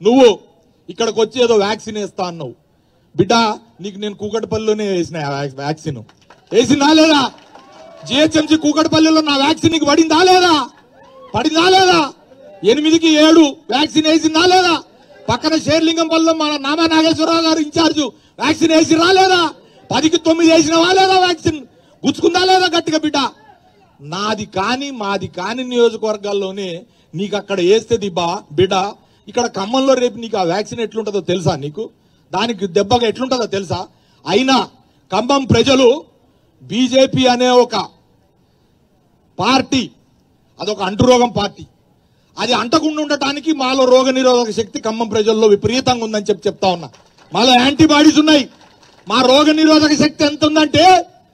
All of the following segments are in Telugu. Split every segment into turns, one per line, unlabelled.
నువ్వు ఇక్కడికి వచ్చి ఏదో వ్యాక్సిన్ వేస్తా అన్నావు బిడ్డ నీకు నేను కూకట్పల్లిలోనే వేసిన ఆ వ్యాక్- వ్యాక్సిన్ వేసిందా లేదా జిహెచ్ఎంసీ కూకట్పల్లిలో నా వ్యాక్సిన్ నీకు పడిందా లేదా పడిందా లేదా ఎనిమిదికి ఏడు వ్యాక్సిన్ వేసిందా లేదా పక్కన షేర్లింగం పల్లెం మన నామా నాగేశ్వరరావు గారు ఇన్ఛార్జ్ వ్యాక్సిన్ వేసి రాలేదా పదికి తొమ్మిది వేసినవా లేదా వ్యాక్సిన్ గుచ్చుకుందా లేదా గట్టిగా బిడ్డ నాది కాని మాది కాని నియోజకవర్గాల్లోనే నీకు అక్కడ వేస్తే బా బిడ్డ ఇక్కడ ఖమ్మంలో రేపు నీకు ఆ వ్యాక్సిన్ ఎట్లుంటుందో తెలుసా నీకు దానికి దెబ్బగా ఎట్లుంటుందో తెలుసా అయినా ఖమ్మం ప్రజలు బీజేపీ అనే ఒక పార్టీ అదొక అంటురోగం పార్టీ అది అంటకుండా ఉండటానికి మాలో రోగ నిరోధక శక్తి ఖమ్మం ప్రజల్లో విపరీతంగా ఉందని చెప్పి చెప్తా ఉన్నా మాలో యాంటీబాడీస్ ఉన్నాయి మా రోగ నిరోధక శక్తి ఎంత ఉందంటే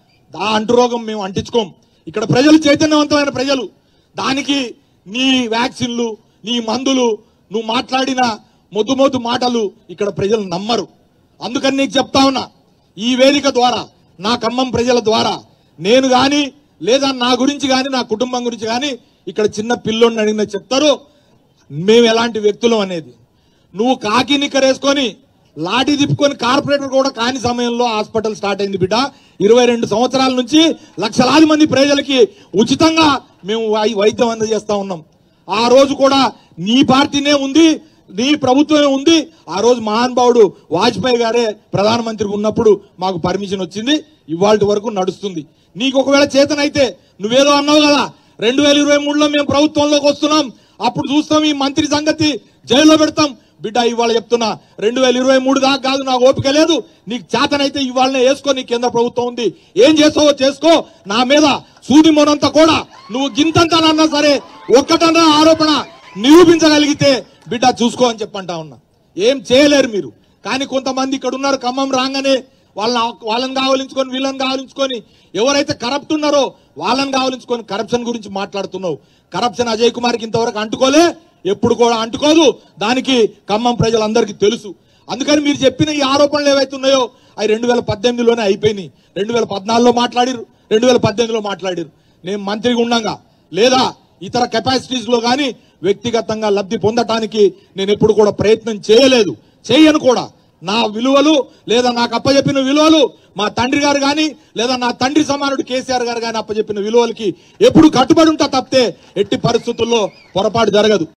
ఆ అంటురోగం మేము అంటించుకోం ఇక్కడ ప్రజలు చైతన్యవంతమైన ప్రజలు దానికి నీ వ్యాక్సిన్లు నీ మందులు నువ్వు మాట్లాడిన మొద్దు మొద్దు మాటలు ఇక్కడ ప్రజలు నమ్మరు అందుకని నీకు చెప్తా ఉన్నా ఈ వేదిక ద్వారా నా ఖమ్మం ప్రజల ద్వారా నేను గాని లేదా నా గురించి గాని నా కుటుంబం గురించి గాని ఇక్కడ చిన్న పిల్లోడిని అడిగిన చెప్తారు మేము ఎలాంటి వ్యక్తులం అనేది నువ్వు కాకి నిక్కరేసుకొని లాఠీ తిప్పుకొని కార్పొరేటర్ కూడా కాని సమయంలో హాస్పిటల్ స్టార్ట్ అయింది బిడ్డ ఇరవై రెండు సంవత్సరాల నుంచి లక్షలాది మంది ప్రజలకి ఉచితంగా మేము వై- వైద్యం అందజేస్తా ఉన్నాం ఆ రోజు కూడా నీ పార్టీనే ఉంది నీ ప్రభుత్వమే ఉంది ఆ రోజు మహానుభావుడు వాజ్పేయి గారే ప్రధానమంత్రి ఉన్నప్పుడు మాకు పర్మిషన్ వచ్చింది ఇవాళ వరకు నడుస్తుంది నీకు ఒకవేళ చేతనైతే నువ్వేదో అన్నావు కదా రెండు వేల ఇరవై మూడులో మేము ప్రభుత్వంలోకి వస్తున్నాం అప్పుడు చూస్తాం ఈ మంత్రి సంగతి జైల్లో పెడతాం బిడ్డ ఇవాళ చెప్తున్నా రెండు వేల ఇరవై మూడు దాకా కాదు నాకు ఓపిక లేదు నీకు చేతనైతే ఇవాళనే వేసుకో నీ కేంద్ర ప్రభుత్వం ఉంది ఏం చేస్తావో చేసుకో నా మీద సూది మొనంతా కూడా నువ్వు గింతంతనన్నా సరే ఒక్కటన్నా ఆరోపణ నిరూపించగలిగితే బిడ్డ చూసుకో అని చెప్పంటా ఉన్నా ఏం చేయలేరు మీరు కానీ కొంతమంది ఇక్కడ ఉన్నారు ఖమ్మం రాగానే వాళ్ళని వాళ్ళని కావలించుకొని వీళ్ళని కావలించుకొని ఎవరైతే కరప్ట్ ఉన్నారో వాళ్ళని కావలించుకొని కరప్షన్ గురించి మాట్లాడుతున్నావు కరప్షన్ అజయ్ కుమార్కి ఇంతవరకు అంటుకోలే ఎప్పుడు కూడా అంటుకోదు దానికి ఖమ్మం ప్రజలందరికీ తెలుసు అందుకని మీరు చెప్పిన ఈ ఆరోపణలు ఏవైతే ఉన్నాయో అవి రెండు వేల పద్దెనిమిదిలోనే అయిపోయినాయి రెండు వేల పద్నాలుగులో మాట్లాడిరు రెండు వేల పద్దెనిమిదిలో మాట్లాడిరు నేను మంత్రిగా ఉండంగా లేదా ఇతర కెపాసిటీస్ లో కానీ వ్యక్తిగతంగా లబ్ధి పొందటానికి నేను ఎప్పుడు కూడా ప్రయత్నం చేయలేదు చేయను కూడా నా విలువలు లేదా నాకు అప్పచెప్పిన విలువలు మా తండ్రి గారు కానీ లేదా నా తండ్రి సమానుడు కేసీఆర్ గారు కానీ అప్పచెప్పిన విలువలకి ఎప్పుడు కట్టుబడి ఉంటా తప్పితే ఎట్టి పరిస్థితుల్లో పొరపాటు జరగదు